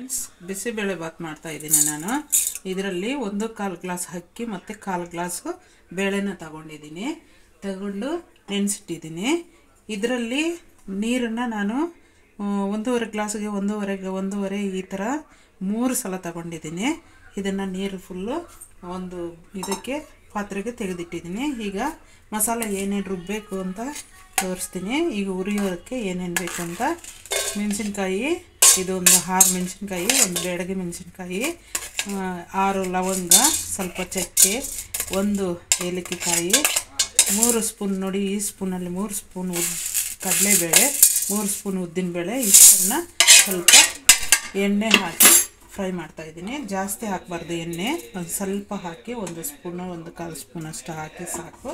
Friends bisibele Baat ಮಾಡ್ತಾ ಇದ್ದೀನಿ ನಾನು ಇದರಲ್ಲಿ ಒಂದು ಕಾಲು ಗ್ಲಾಸ್ ಅಕ್ಕಿ ಮತ್ತು ಕಾಲು ಗ್ಲಾಸು ಬೇಳೆನ ತಗೊಂಡಿದ್ದೀನಿ ತಗೊಂಡು ನೆನೆಸಿಟ್ಟಿದ್ದೀನಿ ಇದರಲ್ಲಿ ನೀರನ್ನು ನಾನು ಆ, ಒಂದೂವರೆ ಗ್ಲಾಸ್ಗೆ ಒಂದೂವರೆಗೆ ಒಂದೂವರೆ ಈ ಥರ ಮೂರು ಸಲ ತಗೊಂಡಿದ್ದೀನಿ ಇದನ್ನು ನೀರು ಫುಲ್ಲು ಒಂದು ಇದಕ್ಕೆ ಪಾತ್ರೆಗೆ ತೆಗೆದಿಟ್ಟಿದ್ದೀನಿ ಈಗ ಮಸಾಲೆ ಏನೇನು ರುಬ್ಬಬೇಕು ಅಂತ ತೋರಿಸ್ತೀನಿ ಈಗ ಉರಿಯೋದಕ್ಕೆ ಏನೇನು ಬೇಕು ಅಂತ ಮೆಣಸಿನ್ಕಾಯಿ ಇದೊಂದು ಆರು ಮೆಣಸಿನ್ಕಾಯಿ ಒಂದು ಬೆಳಗ್ಗೆ ಮೆಣಸಿನ್ಕಾಯಿ ಆ, ಆರು ಲವಂಗ ಸ್ವಲ್ಪ ಚಕ್ಕೆ ಒಂದು ಏಲಕ್ಕಿಕಾಯಿ ಮೂರು ಸ್ಪೂನ್ ನೋಡಿ ಈ ಸ್ಪೂನಲ್ಲಿ ಮೂರು ಸ್ಪೂನ್ ಉದ್ ಕಡಲೆಬೇಳೆ ಮೂರು ಸ್ಪೂನ್ ಉದ್ದಿನಬೇಳೆ ಇಷ್ಟನ್ನು ಸ್ವಲ್ಪ ಎಣ್ಣೆ ಹಾಕಿ ಫ್ರೈ ಮಾಡ್ತಾಯಿದ್ದೀನಿ ಜಾಸ್ತಿ ಹಾಕಬಾರ್ದು ಎಣ್ಣೆ ಒಂದು ಸ್ವಲ್ಪ ಹಾಕಿ ಒಂದು ಸ್ಪೂನು ಒಂದು ಕಾಲು ಸ್ಪೂನ್ ಅಷ್ಟು ಹಾಕಿ ಸಾಕು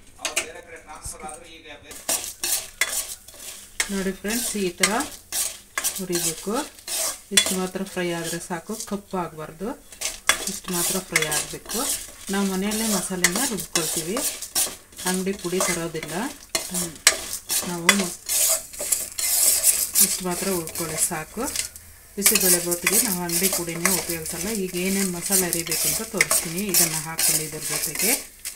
ನೋಡಿ ಫ್ರೆಂಡ್ಸ್ ಈ ಥರ ಹುರಿಬೇಕು ಇಷ್ಟು ಮಾತ್ರ ಫ್ರೈ ಆದರೆ ಸಾಕು ಕಪ್ಪು ಆಗಬಾರ್ದು ಇಷ್ಟು ಮಾತ್ರ ಫ್ರೈ ಆಗಬೇಕು ನಾವು ಮನೆಯಲ್ಲೇ ಮಸಾಲೆನ ರುಬ್ಕೊಳ್ತೀವಿ ಅಂಗಡಿ ಪುಡಿ ತರೋದಿಲ್ಲ ಹ್ಮ್. ನಾವು ಮ- ಇಷ್ಟು ಮಾತ್ರ ಹುರ್ಕೊಳ್ಳಿ ಸಾಕು ಬಿಸಿಬೇಳೆ ಬಾತಿಗೆ ನಾವು ಅಂಗಡಿ ಪುಡಿನೇ ಉಪಯೋಗಿಸಲ್ಲ ಈಗ ಏನೇನು ಮಸಾಲೆ ಅರಿಬೇಕು ಅಂತ ತೋರಿಸ್ತೀನಿ ಇದನ್ನು ಹಾಕ್ಕೊಂಡು ಇದ್ರ ಜೊತೆಗೆ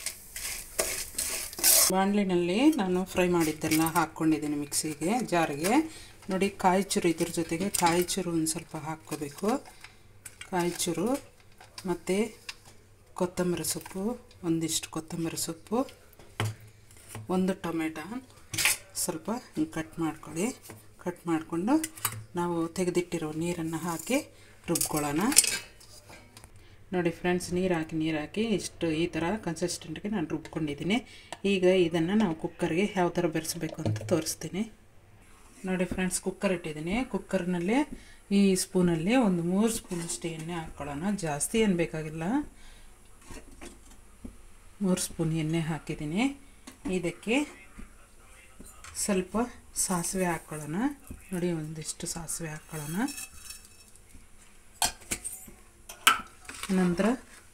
ಬಾಣಲಿನಲ್ಲಿ ನಾನು ಫ್ರೈ ಮಾಡಿದ್ದೆಲ್ಲ ಹಾಕ್ಕೊಂಡಿದ್ದೀನಿ ಮಿಕ್ಸಿಗೆ ಜಾರಿಗೆ ನೋಡಿ ಕಾಯಿ ಚೂರು ಇದ್ರ ಜೊತೆಗೆ ಕಾಯಿ ಚೂರು ಒಂದು ಸ್ವಲ್ಪ ಹಾಕ್ಕೋಬೇಕು ಕಾಯಿ ಚೂರು ಮತ್ತು ಕೊತ್ತಂಬರಿ ಸೊಪ್ಪು ಒಂದಿಷ್ಟು ಕೊತ್ತಂಬರಿ ಸೊಪ್ಪು ಒಂದು ಟೊಮೆಟೊ ಸ್ವಲ್ಪ ಹಿಂಗೆ ಕಟ್ ಮಾಡ್ಕೊಳ್ಳಿ ಕಟ್ ಮಾಡಿಕೊಂಡು ನಾವು ತೆಗೆದಿಟ್ಟಿರೋ ನೀರನ್ನು ಹಾಕಿ ರುಬ್ಕೊಳ್ಳೋಣ ನೋಡಿ ಫ್ರೆಂಡ್ಸ್ ನೀರು ಹಾಕಿ ನೀರು ಹಾಕಿ ಇಷ್ಟು ಈ ಥರ ಕನ್ಸಿಸ್ಟೆಂಟ್ಗೆ ನಾನು ರುಬ್ಕೊಂಡಿದ್ದೀನಿ ಈಗ ಇದನ್ನು ನಾವು ಕುಕ್ಕರ್ಗೆ ಯಾವ ಥರ ಬೆರೆಸ್ಬೇಕು ಅಂತ ತೋರಿಸ್ತೀನಿ ನೋಡಿ ಫ್ರೆಂಡ್ಸ್ ಕುಕ್ಕರ್ ಇಟ್ಟಿದ್ದೀನಿ ಕುಕ್ಕರ್ನಲ್ಲಿ ಈ ಸ್ಪೂನಲ್ಲಿ ಒಂದು ಮೂರು ಸ್ಪೂನಷ್ಟು ಎಣ್ಣೆ ಹಾಕ್ಕೊಳ್ಳೋಣ ಜಾಸ್ತಿ ಏನು ಬೇಕಾಗಿಲ್ಲ ಮೂರು ಸ್ಪೂನ್ ಎಣ್ಣೆ ಹಾಕಿದ್ದೀನಿ ಇದಕ್ಕೆ ಸ್ವಲ್ಪ ಸಾಸಿವೆ ಹಾಕ್ಕೊಳ್ಳೋಣ ನೋಡಿ ಒಂದಿಷ್ಟು ಸಾಸಿವೆ ಹಾಕ್ಕೊಳ್ಳೋಣ ನಂತರ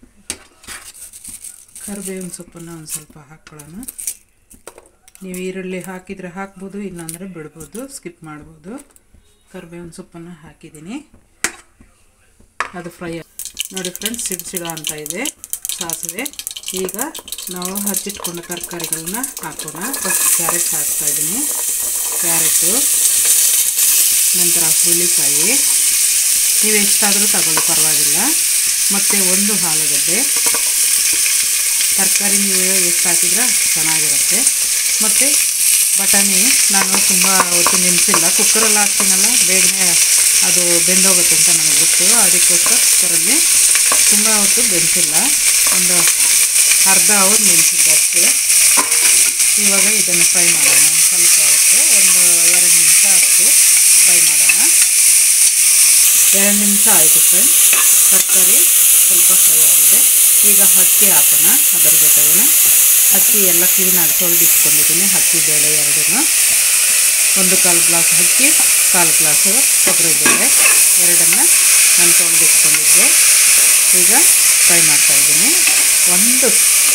ಕರಿಬೇವಿನ ಸೊಪ್ಪನ್ನು ಒಂದು ಸ್ವಲ್ಪ ಹಾಕ್ಕೊಳ್ಳೋಣ ನೀವು ಈರುಳ್ಳಿ ಹಾಕಿದರೆ ಹಾಕ್ಬೋದು ಇಲ್ಲಾಂದರೆ ಬಿಡ್ಬೋದು ಸ್ಕಿಪ್ ಮಾಡ್ಬೋದು ಕರಿಬೇವಿನ ಸೊಪ್ಪನ್ನು ಹಾಕಿದ್ದೀನಿ ಅದು ಫ್ರೈ ನೋಡಿ ಫ್ರೆಂಡ್ಸ್ ಸಿಡ್ ಸಿಡ ಅಂತ ಇದೆ ಸಾಸಿವೆ ಈಗ ನಾವು ಹಚ್ಚಿಟ್ಕೊಂಡ ತರಕಾರಿಗಳನ್ನ ಹಾಕೋಣ ಫಸ್ಟ್ ಕ್ಯಾರೆಟ್ ಹಾಕ್ತಾ ಇದ್ದೀನಿ ಕ್ಯಾರೆಟು ನಂತರ ಹುರುಳಿಕಾಯಿ ನೀವು ಎಷ್ಟಾದರೂ ತಗೊಳ್ಳಿ ಪರವಾಗಿಲ್ಲ ಮತ್ತು ಒಂದು ಆಲೂಗಡ್ಡೆ ತರಕಾರಿ ನೀವು ಎಷ್ಟು ಹಾಕಿದ್ರೆ ಚೆನ್ನಾಗಿರುತ್ತೆ ಮತ್ತು ಬಟಾಣಿ ನಾನು ತುಂಬ ಹೊತ್ತು ನೆನೆಸಿಲ್ಲ ಕುಕ್ಕರಲ್ಲಿ ಹಾಕ್ತೀನಲ್ಲ ಬೇಗನೆ ಅದು ಬೆಂದೋಗುತ್ತೆ ಅಂತ ನನಗೆ ಗೊತ್ತು ಅದಕ್ಕೋಸ್ಕರ ಕುಕ್ಕರಲ್ಲಿ ತುಂಬ ಹೊತ್ತು ಬೆಂದಿಲ್ಲ ಒಂದು ಅರ್ಧ ಅವರ್ ನೆನೆಸಿದ್ದೆ ಅಷ್ಟೇ ಇವಾಗ ಇದನ್ನು ಫ್ರೈ ಮಾಡೋಣ ಒಂದು ಸ್ವಲ್ಪ ಹೊತ್ತು ಒಂದು ಎರಡು ನಿಮಿಷ ಅಷ್ಟು ಫ್ರೈ ಮಾಡೋಣ ಎರಡು ನಿಮಿಷ ಆಯಿತು ಫ್ರೆಂಡ್ಸ್ ತರಕಾರಿ ಸ್ವಲ್ಪ ಫ್ರೈ ಆಗಿದೆ ಈಗ ಅಕ್ಕಿ ಹಾಕೋಣ ಅದರ ಜೊತೆಗೆ ಅಕ್ಕಿ ಎಲ್ಲ ಕ್ಲೀನಾಗಿ ತೊಳೆದಿಟ್ಕೊಂಡಿದ್ದೀನಿ ಅಕ್ಕಿ ಬೇಳೆ ಎರಡೂ ಒಂದು ಕಾಲು ಗ್ಲಾಸ್ ಅಕ್ಕಿ ಕಾಲು ಗ್ಲಾಸು ತೊಗರಿಬೇಳೆ ಎರಡನ್ನು ನಾನು ತೊಳೆದಿಟ್ಕೊಂಡಿದ್ದೆ ಈಗ ಫ್ರೈ ಮಾಡ್ತಾಯಿದ್ದೀನಿ ಒಂದು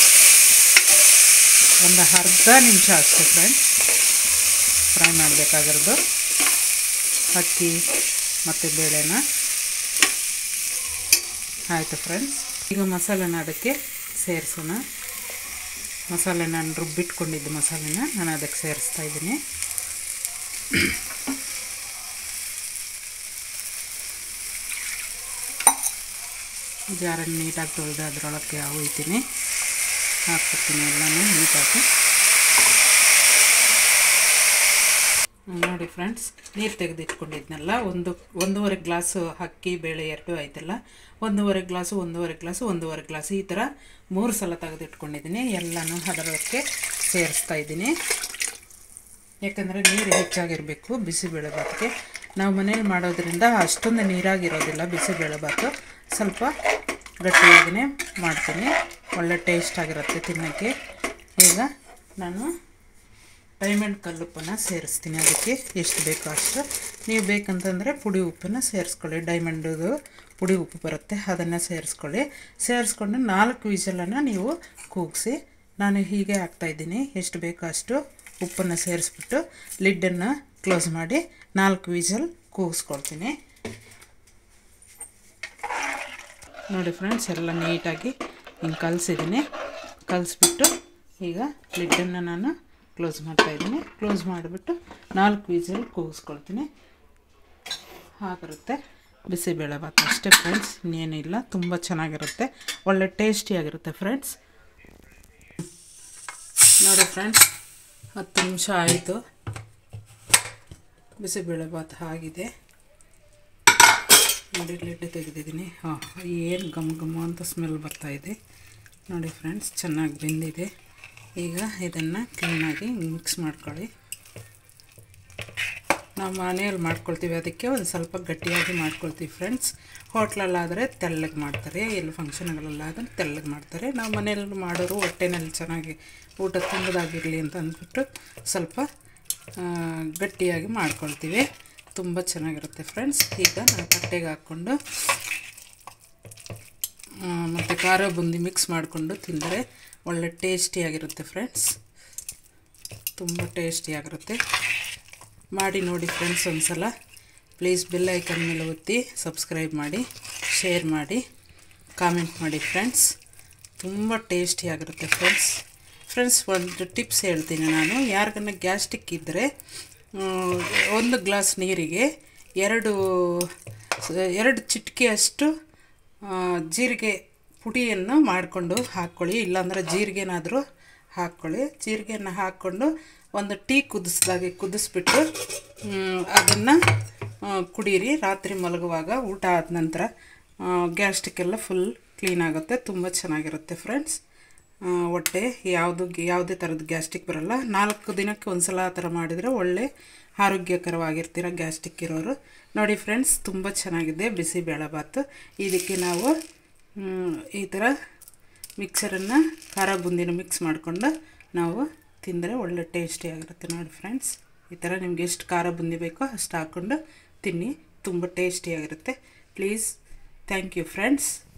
ಒಂದು ಅರ್ಧ ನಿಮಿಷ ಅಷ್ಟೇ ಫ್ರೆಂಡ್ಸ್ ಫ್ರೈ ಮಾಡಬೇಕಾಗಿರೋದು ಅಕ್ಕಿ ಮತ್ತು ಬೇಳೆನ ಆಯಿತು ಫ್ರೆಂಡ್ಸ್ ಈಗ ಮಸಾಲೆನ ಅದಕ್ಕೆ ಸೇರಿಸೋಣ ಮಸಾಲೆ ನಾನು ರುಬ್ಬಿಟ್ಕೊಂಡಿದ್ದ ಮಸಾಲೆನ ನಾನು ಅದಕ್ಕೆ ಸೇರಿಸ್ತಾ ಇದ್ದೀನಿ ಜಾರನ್ನು ನೀಟಾಗಿ ತೊಳೆದು ಅದರೊಳಕ್ಕೆ ಒಯ್ತೀನಿ ಹಾಕ್ಬಿಡ್ತೀನಿ ಎಲ್ಲನೂ ನೀಟಾಗಿ ನೋಡಿ ಫ್ರೆಂಡ್ಸ್ ನೀರು ತೆಗೆದಿಟ್ಕೊಂಡಿದ್ನಲ್ಲ ಒಂದು ಒಂದೂವರೆ ಗ್ಲಾಸು ಅಕ್ಕಿ ಬೇಳೆ ಎರಡು ಆಯ್ತಲ್ಲ ಒಂದೂವರೆ ಗ್ಲಾಸು ಒಂದೂವರೆ ಗ್ಲಾಸು ಒಂದೂವರೆ ಗ್ಲಾಸು ಈ ಥರ ಮೂರು ಸಲ ತೆಗೆದಿಟ್ಕೊಂಡಿದ್ದೀನಿ ಎಲ್ಲನೂ ಅದರಕ್ಕೆ ಸೇರಿಸ್ತಾ ಇದ್ದೀನಿ ಯಾಕಂದರೆ ನೀರು ಹೆಚ್ಚಾಗಿರಬೇಕು ಬಿಸಿಬೇಳೆ ಬಾತಿಗೆ ನಾವು ಮನೇಲಿ ಮಾಡೋದ್ರಿಂದ ಅಷ್ಟೊಂದು ನೀರಾಗಿರೋದಿಲ್ಲ ಬಿಸಿಬೇಳೆ ಬಾತು ಸ್ವಲ್ಪ ಗಟ್ಟಿಯಾಗಿಯೇ ಮಾಡ್ತೀನಿ ಒಳ್ಳೆ ಟೇಸ್ಟ್ ಆಗಿರುತ್ತೆ ತಿನ್ನೋಕ್ಕೆ ಈಗ ನಾನು ಡೈಮಂಡ್ ಕಲ್ಲುಪ್ಪನ್ನು ಸೇರಿಸ್ತೀನಿ ಅದಕ್ಕೆ ಎಷ್ಟು ಬೇಕೋ ಅಷ್ಟು ನೀವು ಬೇಕಂತಂದರೆ ಪುಡಿ ಉಪ್ಪನ್ನು ಸೇರಿಸ್ಕೊಳ್ಳಿ ಡೈಮಂಡದು ಪುಡಿ ಉಪ್ಪು ಬರುತ್ತೆ ಅದನ್ನು ಸೇರಿಸ್ಕೊಳ್ಳಿ ಸೇರಿಸ್ಕೊಂಡು ನಾಲ್ಕು ವಿಷಲನ್ನು ನೀವು ಕೂಗಿಸಿ ನಾನು ಹೀಗೆ ಹಾಕ್ತಾಯಿದ್ದೀನಿ ಎಷ್ಟು ಬೇಕೋ ಅಷ್ಟು ಉಪ್ಪನ್ನು ಸೇರಿಸ್ಬಿಟ್ಟು ಲಿಡ್ಡನ್ನು ಕ್ಲೋಸ್ ಮಾಡಿ ನಾಲ್ಕು ವಿಷಲ್ ಕೂಗಿಸ್ಕೊಳ್ತೀನಿ ನೋಡಿ ಫ್ರೆಂಡ್ಸ್ ಎಲ್ಲ ನೀಟಾಗಿ ಹಿಂಗೆ ಕಲಸಿದ್ದೀನಿ ಕಲಿಸ್ಬಿಟ್ಟು ಈಗ ಲಿಡ್ಡನ್ನು ನಾನು ಕ್ಲೋಸ್ ಮಾಡ್ತಾಯಿದ್ದೀನಿ ಕ್ಲೋಸ್ ಮಾಡಿಬಿಟ್ಟು ನಾಲ್ಕು ವೀಸಲ್ ಕೂಗಿಸ್ಕೊಳ್ತೀನಿ ಆಗಿರುತ್ತೆ ಬಿಸಿಬೇಳೆ ಭಾತ್ ಅಷ್ಟೇ ಫ್ರೆಂಡ್ಸ್ ಇನ್ನೇನಿಲ್ಲ ತುಂಬ ಚೆನ್ನಾಗಿರುತ್ತೆ ಒಳ್ಳೆ ಟೇಸ್ಟಿಯಾಗಿರುತ್ತೆ ಫ್ರೆಂಡ್ಸ್ ನೋಡಿ ಫ್ರೆಂಡ್ಸ್ ಹತ್ತು ನಿಮಿಷ ಆಯಿತು ಬಿಸಿಬೇಳೆ ಭಾತ್ ಆಗಿದೆ ನೋಡಿ ಲಿಡ್ ತೆಗೆದಿದ್ದೀನಿ ಹಾಂ ಏನು ಘಮ ಘಮ ಅಂತ ಸ್ಮೆಲ್ ಬರ್ತಾಯಿದೆ ನೋಡಿ ಫ್ರೆಂಡ್ಸ್ ಚೆನ್ನಾಗಿ ಬೆಂದಿದೆ ಈಗ ಇದನ್ನು ಕ್ಲೀನಾಗಿ ಮಿಕ್ಸ್ ಮಾಡ್ಕೊಳ್ಳಿ ನಾವು ಮನೆಯಲ್ಲಿ ಮಾಡ್ಕೊಳ್ತೀವಿ ಅದಕ್ಕೆ ಒಂದು ಸ್ವಲ್ಪ ಗಟ್ಟಿಯಾಗಿ ಮಾಡ್ಕೊಳ್ತೀವಿ ಫ್ರೆಂಡ್ಸ್ ಹೋಟ್ಲಲ್ಲಾದರೆ ತೆಳ್ಳಗೆ ಮಾಡ್ತಾರೆ ಎಲ್ಲಿ ಫಂಕ್ಷನ್ಗಳಲ್ಲಾದರೆ ತೆಳ್ಳಗೆ ಮಾಡ್ತಾರೆ ನಾವು ಮನೆಯಲ್ಲಿ ಮಾಡೋರು ಹೊಟ್ಟೆನಲ್ಲಿ ಚೆನ್ನಾಗಿ ಊಟ ತುಂಬದಾಗಿರಲಿ ಅಂತ ಅಂದ್ಬಿಟ್ಟು ಸ್ವಲ್ಪ ಗಟ್ಟಿಯಾಗಿ ಮಾಡ್ಕೊಳ್ತೀವಿ ತುಂಬ ಚೆನ್ನಾಗಿರುತ್ತೆ ಫ್ರೆಂಡ್ಸ್ ಈಗ ನಾವು ತಟ್ಟೆಗೆ ಹಾಕ್ಕೊಂಡು ಮತ್ತು ಖಾರ ಬುಂದಿ ಮಿಕ್ಸ್ ಮಾಡಿಕೊಂಡು ತಿಂದರೆ ಒಳ್ಳೆ ಟೇಸ್ಟಿಯಾಗಿರುತ್ತೆ ಫ್ರೆಂಡ್ಸ್ ತುಂಬ ಟೇಸ್ಟಿಯಾಗಿರುತ್ತೆ ಮಾಡಿ ನೋಡಿ ಫ್ರೆಂಡ್ಸ್ ಒಂದು ಸಲ ಪ್ಲೀಸ್ ಬೆಲ್ ಐಕನ್ ಮೇಲೆ ಒತ್ತಿ ಸಬ್ಸ್ಕ್ರೈಬ್ ಮಾಡಿ ಶೇರ್ ಮಾಡಿ ಕಾಮೆಂಟ್ ಮಾಡಿ ಫ್ರೆಂಡ್ಸ್ ತುಂಬ ಟೇಸ್ಟಿಯಾಗಿರುತ್ತೆ ಫ್ರೆಂಡ್ಸ್ ಫ್ರೆಂಡ್ಸ್ ಒಂದು ಟಿಪ್ಸ್ ಹೇಳ್ತೀನಿ ನಾನು ಯಾರಿಗನ್ನ ಗ್ಯಾಸ್ಟಿಕ್ ಇದ್ದರೆ ಒಂದು ಗ್ಲಾಸ್ ನೀರಿಗೆ ಎರಡು ಎರಡು ಚಿಟಿಕೆಯಷ್ಟು ಜೀರಿಗೆ ಪುಡಿಯನ್ನು ಮಾಡಿಕೊಂಡು ಹಾಕ್ಕೊಳ್ಳಿ ಇಲ್ಲಾಂದರೆ ಜೀರಿಗೆನಾದರೂ ಹಾಕ್ಕೊಳ್ಳಿ ಜೀರಿಗೆಯನ್ನು ಹಾಕ್ಕೊಂಡು ಒಂದು ಟೀ ಕುದಿಸ್ದಾಗೆ ಕುದಿಸ್ಬಿಟ್ಟು ಅದನ್ನು ಕುಡೀರಿ ರಾತ್ರಿ ಮಲಗುವಾಗ ಊಟ ಆದ ನಂತರ ಗ್ಯಾಸ್ಟಿಕ್ ಎಲ್ಲ ಫುಲ್ ಕ್ಲೀನ್ ಆಗುತ್ತೆ ತುಂಬ ಚೆನ್ನಾಗಿರುತ್ತೆ ಫ್ರೆಂಡ್ಸ್ ಹೊಟ್ಟೆ ಯಾವುದು ಯಾವುದೇ ಥರದ ಗ್ಯಾಸ್ಟಿಕ್ ಬರೋಲ್ಲ ನಾಲ್ಕು ದಿನಕ್ಕೆ ಒಂದು ಸಲ ಆ ಥರ ಮಾಡಿದರೆ ಒಳ್ಳೆ ಆರೋಗ್ಯಕರವಾಗಿರ್ತೀರ ಗ್ಯಾಸ್ಟಿಕ್ ಇರೋರು ನೋಡಿ ಫ್ರೆಂಡ್ಸ್ ತುಂಬ ಚೆನ್ನಾಗಿದೆ ಬಿಸಿಬೇಳೆಭಾತು ಇದಕ್ಕೆ ನಾವು ಈ ಥರ ಮಿಕ್ಸರನ್ನು ಖಾರ ಬುಂದಿನ ಮಿಕ್ಸ್ ಮಾಡಿಕೊಂಡು ನಾವು ತಿಂದರೆ ಒಳ್ಳೆ ಟೇಸ್ಟಿಯಾಗಿರುತ್ತೆ ನೋಡಿ ಫ್ರೆಂಡ್ಸ್ ಈ ಥರ ನಿಮ್ಗೆ ಎಷ್ಟು ಖಾರ ಬುಂದಿ ಬೇಕೋ ಅಷ್ಟು ಹಾಕ್ಕೊಂಡು ತಿನ್ನಿ ತುಂಬ ಟೇಸ್ಟಿಯಾಗಿರುತ್ತೆ ಪ್ಲೀಸ್ ಥ್ಯಾಂಕ್ ಯು ಫ್ರೆಂಡ್ಸ್